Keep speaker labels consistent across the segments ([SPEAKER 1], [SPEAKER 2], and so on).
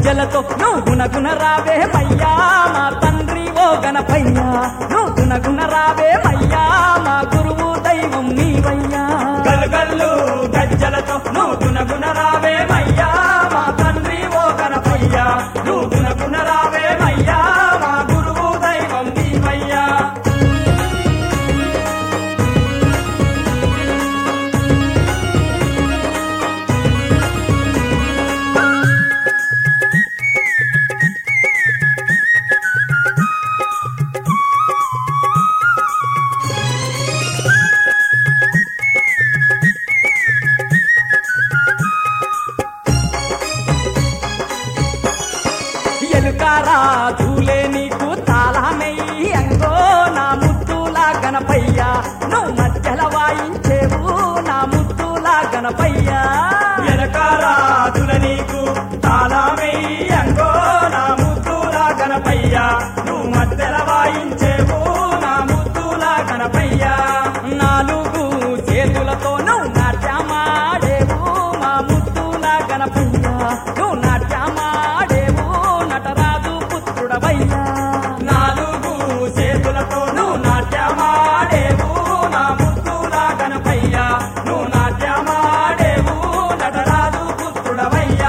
[SPEAKER 1] గజ్జలతో నువ్వు గుణగుణ రావే మయ్యా మా తండ్రి ఓ గణపయ్యా నువ్వు గుణగుణ రావే మయ్యా మా గురువు దైవం నీవయ్యా గల్గల్లు గజ్జలతో నువ్వు గుణగుణ రావే మయ్యా మా తండ్రి ఓ గణపయ్యా నువ్వు గుణగుణ రావే మయ్యా మా గురువు దైవం నీవయ్యా ఎలుకారా చూలే నీకు తాళమెయ్యి అంగో నా ముద్దులా గణపయ్యా నువ్వు మధ్యల వాయించేవు నా ముద్దులా గణపయ్యా ఎలకారా చూల నీకు తాళమెయ్యి అంగో నా ముద్దులా గణపయ్యా నువ్వు మధ్యల వాయించేవు నా ముద్దులా గణపయ్యా నాలుగు చేతులతో నువ్వు నాట్యమాడేవు మా ముద్దులా గణపయ్యా నువ్వు నాట్యమాడేవు నటరాజు పుత్రుడవయ్యా నాలుగు చేతులతో నువ్వు నాట్యమాడేవు నా ముద్దులా గణపయ్యా నువ్వు నాట్యమాడేవు నటరాజు పుత్రుడవయ్యా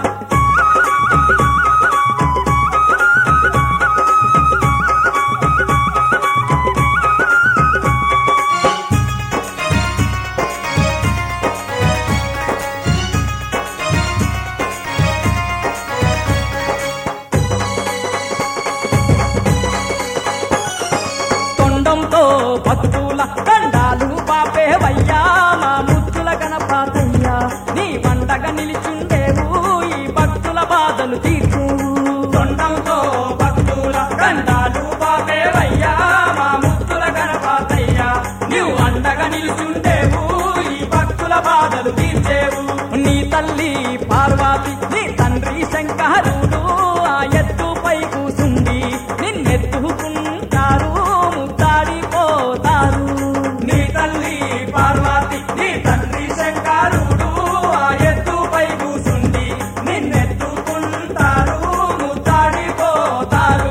[SPEAKER 1] తొండంతో భక్తుల దండాలు పాపేవయ్యా మా ముద్దుల గణపాతయ్యా నీ వండగా నిలిచుండేవు ఈ భక్తుల బాధలు తీర్చేవు తొండంతో భక్తుల దండాలు పాపేవయ్యా మా ముద్దుల గణపాతయ్యా నీవు అండగా నిలిచుండేవు ఈ భక్తుల బాధలు తీర్చేవు నీ తల్లి పార్వతి నీ తండ్రి శంకరుడు ఆ ఎత్తుపై కూసుండి నిన్నెత్తుకుంటారు ముద్దాడిపోతారు నీ తల్లి పార్వతి నీ తండ్రి శంకరుడు ఆ ఎత్తుపై కూసుండి నిన్నెత్తుకుంటారు ముద్దాడిపోతారు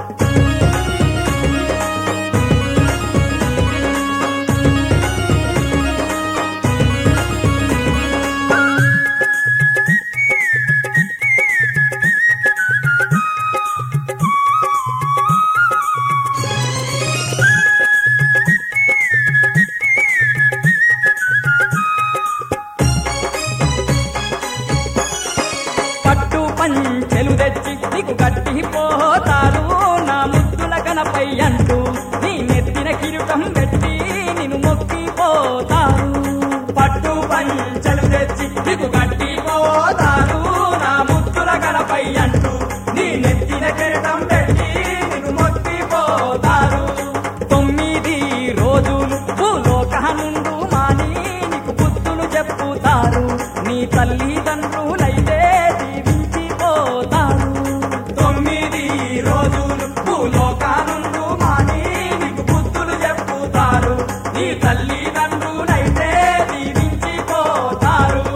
[SPEAKER 1] పట్టు పంచెలు తెచ్చి నీకు గట్టి పోతారు నా ముద్దుల గణపై అంటూ నీ నెత్తిన కిరీటం పెట్టి నిన్ను మొక్కిపోతారు పట్టు పంచెలు తెచ్చి నీకు గట్టి పోతారు నా ముద్దుల గణపై అంటూ నీ నెత్తిన కిరీటం పెట్టి నిన్ను మొక్కిపోతారు తొమ్మిది రోజులు భూలోకనుండు మాని నీకు బుద్ధులు చెప్పుతారు నీ తల్లిదండ్రులైతే దీవించిపోతారు తొమ్మిది రోజులు భూలోకానుండు మాని నీకు బుద్ధులు చెప్పుతారు నీ తల్లిదండ్రులైతే దీవించిపోతారు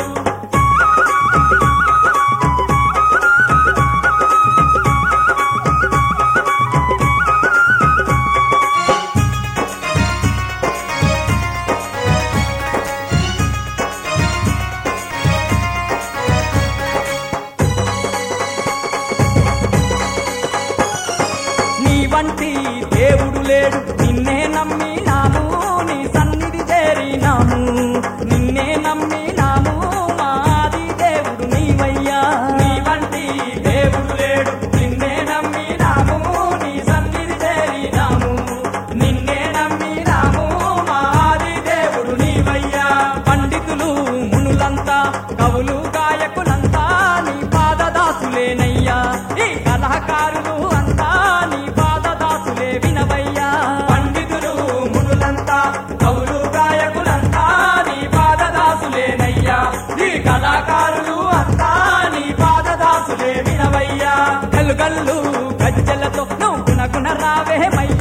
[SPEAKER 1] నీ వంటి దేవుడు లేడు నిన్నే నమ్మినాము నీ సన్నిధి చేరినాము నిన్నే నమ్మినాము మాది దేవుడు నీవయ్యా నీ వంటి దేవుడు లేడు నిన్నే నమ్మినాము నీ సన్నిధి చేరినాము నిన్నే నమ్మినాము మాది దేవుడు నీవయ్యా పండితులు మునులంతా కవులు గాయకులంతా నీ పాదదాసులేనయ్యా ఈ కళాకారులు అంతా నీ పాదదాసులే వినవయ్యా పండితులు మునులంతా కవులు గాయకులంతా నీ పాదదాసులేనయ్యా ఈ కళాకారులు అంతా నీ పాదదాసులే వినవయ్యా గల్లు గల్లు గజ్జలతో నువ్వు గుణగుణ రావే మయ్యా